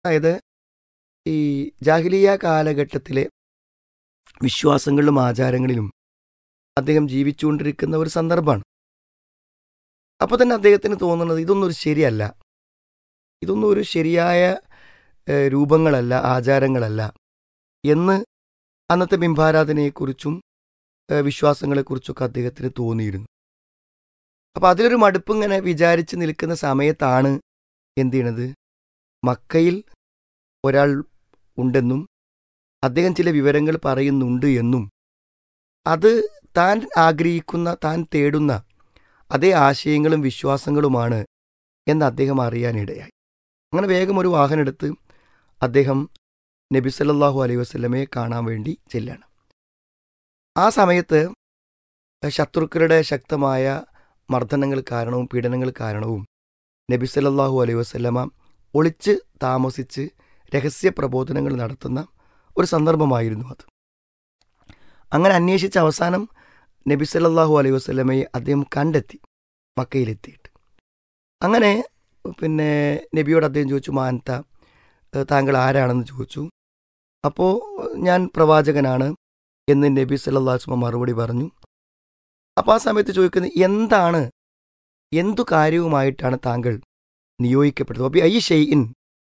അതായത് ഈ ജാഹിലിയ കാലഘട്ടത്തിലെ വിശ്വാസങ്ങളിലും ആചാരങ്ങളിലും അദ്ദേഹം ജീവിച്ചുകൊണ്ടിരിക്കുന്ന ഒരു സന്ദർഭമാണ് അപ്പോൾ തന്നെ അദ്ദേഹത്തിന് തോന്നുന്നത് ഇതൊന്നും ഒരു ശരിയല്ല ഇതൊന്നും ഒരു ശരിയായ ഏഹ്, രൂപങ്ങളല്ല ആചാരങ്ങളല്ല എന്ന് അന്നത്തെ ബിംബാരാധനയെക്കുറിച്ചും ഏഹ്, വിശ്വാസങ്ങളെക്കുറിച്ചൊക്കെ അദ്ദേഹത്തിന് തോന്നിയിരുന്നു അപ്പോൾ അതിലൊരു മടുപ്പ് ഇങ്ങനെ വിചാരിച്ച് നിൽക്കുന്ന സമയത്താണ് എന്ത് ചെയ്യണത് മക്കയിൽ ഒരാൾ ഉണ്ടെന്നും അദ്ദേഹം ചില വിവരങ്ങൾ പറയുന്നുണ്ട് എന്നും അത് താൻ ആഗ്രഹിക്കുന്ന താൻ തേടുന്ന അതേ ആശയങ്ങളും വിശ്വാസങ്ങളുമാണ് എന്ന് അദ്ദേഹം അറിയാനിടയായി അങ്ങനെ വേഗം ഒരു വാഹനം എടുത്ത് അദ്ദേഹം നബി സല്ലല്ലാഹു അലൈഹി വസല്ലമയെ കാണാൻ വേണ്ടി ചെല്ലാണ് ആ സമയത്ത് ശത്രുക്കളുടെ ശക്തമായ മർദ്ദനങ്ങൾ കാരണവും പീഡനങ്ങൾ കാരണവും നബി സല്ലല്ലാഹു അലൈഹി വസല്ലമ ഒളിച്ച് താമസിച്ച് രഹസ്യ പ്രബോധനങ്ങൾ നടത്തുന്ന ഒരു സന്ദർഭമായിരുന്നു അത് അങ്ങനെ അന്വേഷിച്ച അവസാനം നബി സല്ലല്ലാഹു അലൈഹി വസല്ലമയെ അദ്ദേഹം കണ്ടെത്തി മക്കയിലെത്തിയിട്ട് അങ്ങനെ പിന്നെ നബിയോട് അദ്ദേഹം ചോദിച്ചു മാനത്ത ഏഹ് താങ്കൾ ആരാണെന്ന് ചോദിച്ചു അപ്പോൾ ഞാൻ പ്രവാചകനാണ് എന്ന് നബി സല്ലല്ലാഹു അലൈഹി വസല്ലം മറുപടി പറഞ്ഞു അപ്പോൾ ആ സമയത്ത് ചോദിക്കുന്നത് എന്താണ് എന്തു കാര്യവുമായിട്ടാണ് താങ്കൾ നിയോഗിക്കപ്പെട്ടത് അപ്പോൾ ഈ ഷെയ്ഇൻ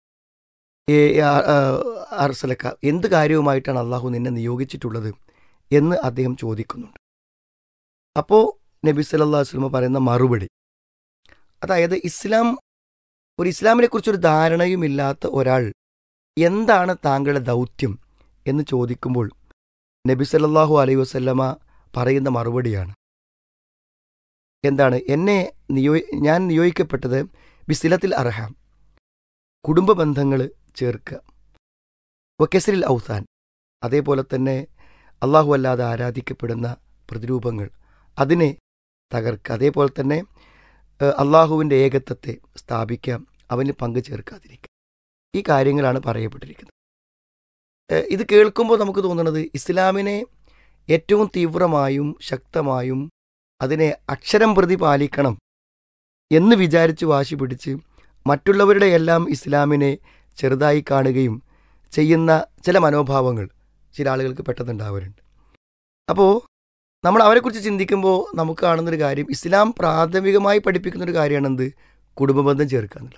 അർസലക്ക എന്ത് കാര്യവുമായിട്ടാണ് അള്ളാഹു നിന്നെ നിയോഗിച്ചിട്ടുള്ളത് എന്ന് അദ്ദേഹം ചോദിക്കുന്നുണ്ട് അപ്പോൾ നബി സല്ലല്ലാഹു അലൈഹി വസല്ലം പറയുന്ന മറുപടി അതായത് ഇസ്ലാം ഒരു ഇസ്ലാമിനെ കുറിച്ചൊരു ധാരണയുമില്ലാത്ത ഒരാൾ എന്താണ് താങ്കളുടെ ദൗത്യം എന്ന് ചോദിക്കുമ്പോൾ നബി സല്ലല്ലാഹു അലൈഹി വസല്ലമ പറയുന്ന മറുപടിയാണ് എന്താണ് എന്നെ നിയോ ഞാൻ നിയോഗിക്കപ്പെട്ടത് ബിസിലത്തിൽ അർഹാം കുടുംബ ബന്ധങ്ങൾ ചേർക്കുക വക്കസരിൽ ഔസാൻ അതേപോലെ തന്നെ അള്ളാഹു അല്ലാതെ ആരാധിക്കപ്പെടുന്ന പ്രതിരൂപങ്ങൾ അതിനെ തകർക്കുക അതേപോലെ തന്നെ ഏഹ്, അള്ളാഹുവിൻ്റെ ഏകത്വത്തെ സ്ഥാപിക്കാം അവന് പങ്കു ചേർക്കാതിരിക്കുക ഈ കാര്യങ്ങളാണ് പറയപ്പെട്ടിരിക്കുന്നത് ഏഹ്, ഇത് കേൾക്കുമ്പോൾ നമുക്ക് തോന്നുന്നത് ഇസ്ലാമിനെ ഏറ്റവും തീവ്രമായും ശക്തമായും അതിനെ അക്ഷരം പ്രതി പാലിക്കണം എന്ന് വിചാരിച്ച് വാശി പിടിച്ച് മറ്റുള്ളവരുടെ എല്ലാം ഇസ്ലാമിനെ ചെറുതായി കാണുകയും ചെയ്യുന്ന ചില മനോഭാവങ്ങൾ ചില ആളുകൾക്ക് പെട്ടെന്നുണ്ടാവാറുണ്ട് അപ്പോൾ നമ്മൾ അവരെക്കുറിച്ച് ചിന്തിക്കുമ്പോൾ നമുക്ക് കാണുന്നൊരു കാര്യം ഇസ്ലാം പ്രാഥമികമായി പഠിപ്പിക്കുന്ന ഒരു കാര്യമാണ് എന്ത് കുടുംബബന്ധം ചേർക്കുക എന്നുള്ളത്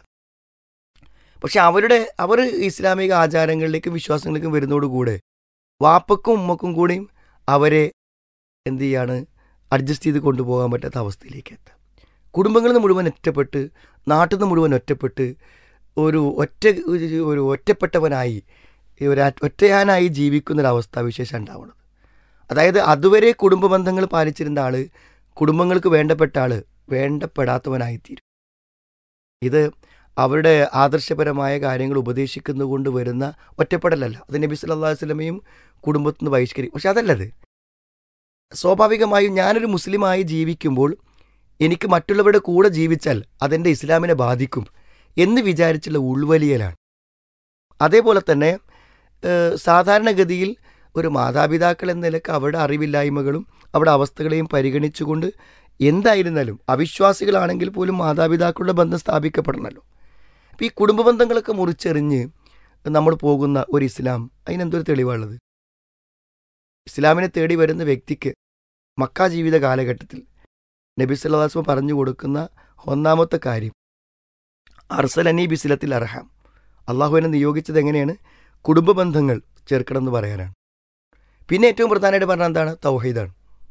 പക്ഷെ അവരുടെ അവർ ഇസ്ലാമിക ആചാരങ്ങളിലേക്കും വിശ്വാസങ്ങളിലേക്കും വരുന്നതോടുകൂടെ വാപ്പക്കും ഉമ്മക്കും കൂടിയും അവരെ എന്ത് ചെയ്യാണ് അഡ്ജസ്റ്റ് ചെയ്ത് കൊണ്ടുപോകാൻ പറ്റാത്ത അവസ്ഥയിലേക്ക് എത്താം കുടുംബങ്ങളിൽ നിന്ന് മുഴുവൻ ഒറ്റപ്പെട്ട് നാട്ടിൽ നിന്ന് മുഴുവൻ ഒറ്റപ്പെട്ട് ഒരു ഒറ്റ ഒരു- ഒരു ഒറ്റപ്പെട്ടവനായി ഒരു അ- ഒറ്റയാനായി ജീവിക്കുന്നൊരവസ്ഥ വിശേഷം ഉണ്ടാവുന്നത് അതായത് അതുവരെ കുടുംബ ബന്ധങ്ങൾ പാലിച്ചിരുന്ന ആള് കുടുംബങ്ങൾക്ക് വേണ്ടപ്പെട്ട ആള് വേണ്ടപ്പെടാത്തവനായിത്തീരും ഇത് അവരുടെ ആദർശപരമായ കാര്യങ്ങൾ ഉപദേശിക്കുന്നതുകൊണ്ട് വരുന്ന ഒറ്റപ്പെടലല്ല അത് നബി സല്ലല്ലാഹു അലൈഹി വസല്ലമയും കുടുംബത്തിൽ നിന്ന് ബഹിഷ്കരിക്കും പക്ഷെ അതല്ലത് സ്വാഭാവികമായും ഞാനൊരു മുസ്ലിമായി ജീവിക്കുമ്പോൾ എനിക്ക് മറ്റുള്ളവരുടെ കൂടെ ജീവിച്ചാൽ അതെൻ്റെ ഇസ്ലാമിനെ ബാധിക്കും എന്ന് വിചാരിച്ചുള്ള ഉൾവലിയലാണ് അതേപോലെ തന്നെ ഏഹ്, സാധാരണഗതിയിൽ ഒരു മാതാപിതാക്കൾ എന്ന നിലക്ക് അവരുടെ അറിവില്ലായ്മകളും അവരുടെ അവസ്ഥകളെയും പരിഗണിച്ചുകൊണ്ട് എന്തായിരുന്നാലും അവിശ്വാസികളാണെങ്കിൽ പോലും മാതാപിതാക്കളുടെ ബന്ധം സ്ഥാപിക്കപ്പെടണമല്ലോ അപ്പോൾ ഈ കുടുംബ ബന്ധങ്ങളൊക്കെ മുറിച്ചെറിഞ്ഞ് നമ്മൾ പോകുന്ന ഒരു ഇസ്ലാം അതിനെന്തൊരു തെളിവാണുള്ളത് ഇസ്ലാമിനെ തേടി വരുന്ന വ്യക്തിക്ക് മക്ക ജീവിത കാലഘട്ടത്തിൽ നബി സല്ലാസ്മ പറഞ്ഞു കൊടുക്കുന്ന ഒന്നാമത്തെ കാര്യം അർസലനി ബിസിലത്തിൽ അർഹാം അള്ളാഹുവിനെ നിയോഗിച്ചത് എങ്ങനെയാണ് കുടുംബ ബന്ധങ്ങൾ ചേർക്കണം എന്ന് പറയാനാണ് പിന്നെ ഏറ്റവും പ്രധാനമായിട്ട് പറഞ്ഞാൽ എന്താണ് തൗഹീദാണ്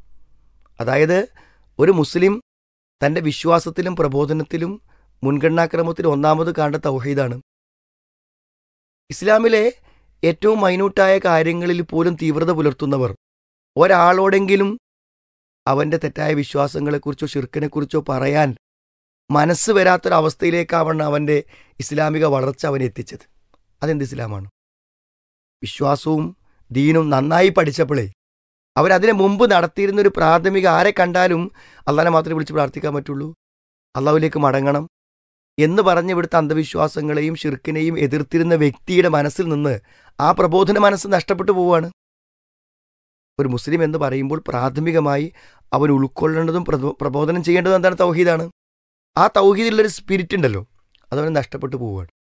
അതായത് ഒരു മുസ്ലിം തൻ്റെ വിശ്വാസത്തിലും പ്രബോധനത്തിലും മുൻഗണനാക്രമത്തിലും ഒന്നാമത് കാണേണ്ട തൗഹീദാണ് ഇസ്ലാമിലെ ഏറ്റവും മൈന്യൂട്ടായ കാര്യങ്ങളിൽ പോലും തീവ്രത പുലർത്തുന്നവർ ഒരാളോടെങ്കിലും അവൻ്റെ തെറ്റായ വിശ്വാസങ്ങളെക്കുറിച്ചോ ഷിർക്കിനെക്കുറിച്ചോ പറയാൻ മനസ്സ് വരാത്തൊരവസ്ഥയിലേക്കാവണം അവൻ്റെ ഇസ്ലാമിക വളർച്ച അവനെ എത്തിച്ചത് അതെന്ത് ഇസ്ലാമാണ് വിശ്വാസവും ദീനും നന്നായി പഠിച്ചപ്പോഴേ അവരതിനെ മുമ്പ് നടത്തിയിരുന്ന ഒരു പ്രാഥമിക ആരെ കണ്ടാലും അള്ളാനെ മാത്രമേ വിളിച്ച് പ്രാർത്ഥിക്കാൻ പറ്റുള്ളൂ അള്ളാഹുലേക്ക് മടങ്ങണം എന്ന് പറഞ്ഞ് ഇവിടുത്തെ അന്ധവിശ്വാസങ്ങളെയും ഷിർക്കിനെയും എതിർത്തിരുന്ന വ്യക്തിയുടെ മനസ്സിൽ നിന്ന് ആ പ്രബോധന മനസ്സ് നഷ്ടപ്പെട്ടു പോവുകയാണ് ഒരു മുസ്ലിം എന്ന് പറയുമ്പോൾ പ്രാഥമികമായി അവൻ ഉൾക്കൊള്ളേണ്ടതും പ്രബോ- പ്രബോധനം ചെയ്യേണ്ടതും എന്താണ് തൗഹീദാണ് ആ തൗഹീദിലുള്ളൊരു സ്പിരിറ്റ് ഉണ്ടല്ലോ അതവന് നഷ്ടപ്പെട്ടു പോവുകയാണ്